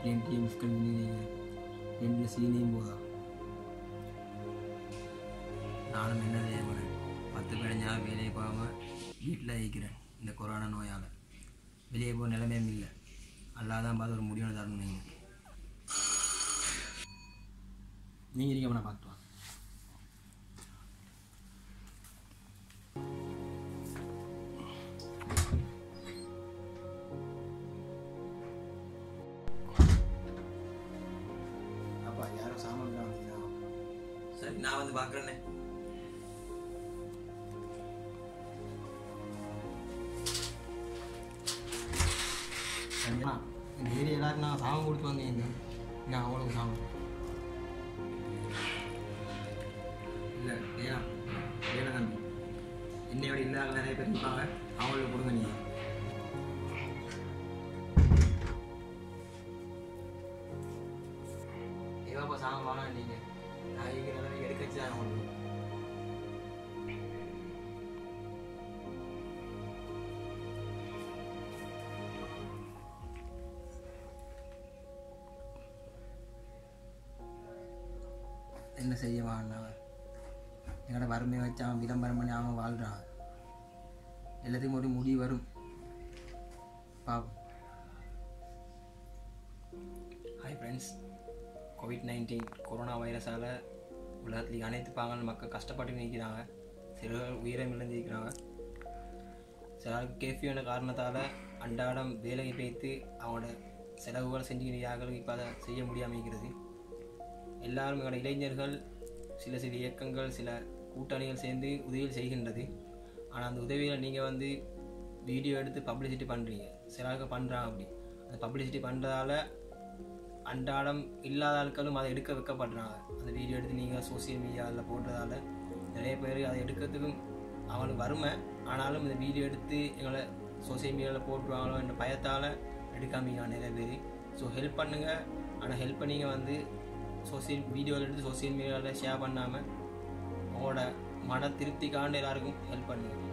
வீட்லேயும் டீ முஸ்கல் பண்ணி ரெண்டு சீனியும் போதா நானும் என்ன செய்ய போகிறேன் பத்து பதினஞ்சா வேலையை போகாமல் வீட்டில் இருக்கிறேன் இந்த கொரோனா நோயால் வெளியே போக நிலைமையும் இல்லை அல்லாதான் பார்த்து ஒரு முடிவு தரணும் நீங்கள் நீங்கள் இருக்க நான் பார்த்துட்டு வாங்க அப்பா யாரும் சாமான் வந்தீங்களா சரி நான் வந்து பார்க்குறேன்னே சரியா இந்த ஏரியா எல்லாரும் நான் சாமான் கொடுத்து வந்தீங்க நான் அவ்வளோ சாமான் இல்லை வேணாம் வேணாம் தம்பி என்னையோட இல்லாத நிறைய பேர் இருப்பாங்க அவங்களுக்கு கொடுங்க நீங்கள் ஏவாப்பா சாமான் வாங்க நீங்கள் நான் இங்கே நிலைமை எடுக்க வச்சு தான் உங்களுக்கு என்ன செய்வான் எங்களோட வறுமையை வச்சு அவன் விளம்பரம் பண்ணி அவன் வாழ்கிறான் எல்லாத்துக்கும் ஒரு முடிவு வரும் பாப்போம் hi friends COVID nineteen corona வைரஸால் உலகத்தில் அனைத்து பாங்கள் மக்கள் கஷ்டப்பட்டு நிற்கிறாங்க சிலர் உயிரம் இழந்திருக்கிறாங்க சிலருக்கு கேஃபியூ என்ற காரணத்தால் அன்றாடம் வேலைக்கு பேய்த்து அவங்களோட செலவுகள் செஞ்சுக்கிறார்கள் இப்போ அதை செய்ய முடியாமல் இருக்கிறது எல்லாரும் எங்களோட இளைஞர்கள் சில சில இயக்கங்கள் சில கூட்டணிகள் சேர்ந்து உதவிகள் செய்கின்றது ஆனால் அந்த உதவியில் நீங்கள் வந்து வீடியோ எடுத்து பப்ளிசிட்டி பண்ணுறீங்க சிலருக்கு பண்ணுறாங்க அப்படி அந்த பப்ளிசிட்டி பண்ணுறதால அன்றாடம் இல்லாத ஆட்களும் அதை எடுக்க வைக்கப்படுறாங்க அந்த வீடியோ எடுத்து நீங்கள் சோசியல் மீடியாவில் போடுறதால நிறைய பேர் அதை எடுக்கிறதுக்கும் அவங்களுக்கு வறுமை ஆனாலும் இந்த வீடியோ எடுத்து எங்களை சோசியல் மீடியாவில் போட்டுருவாங்களோ என்ற பயத்தால் எடுக்காமீங்க நிறைய பேர் ஸோ ஹெல்ப் பண்ணுங்கள் ஆனால் ஹெல்ப் பண்ணிங்க வந்து சோசியல் வீடியோவில் எடுத்து சோசியல் மீடியாவில் ஷேர் பண்ணாமல் உங்களோட மன திருப்திக்காண்டு எல்லாருக்கும் ஹெல்ப் பண்ணுங்கள்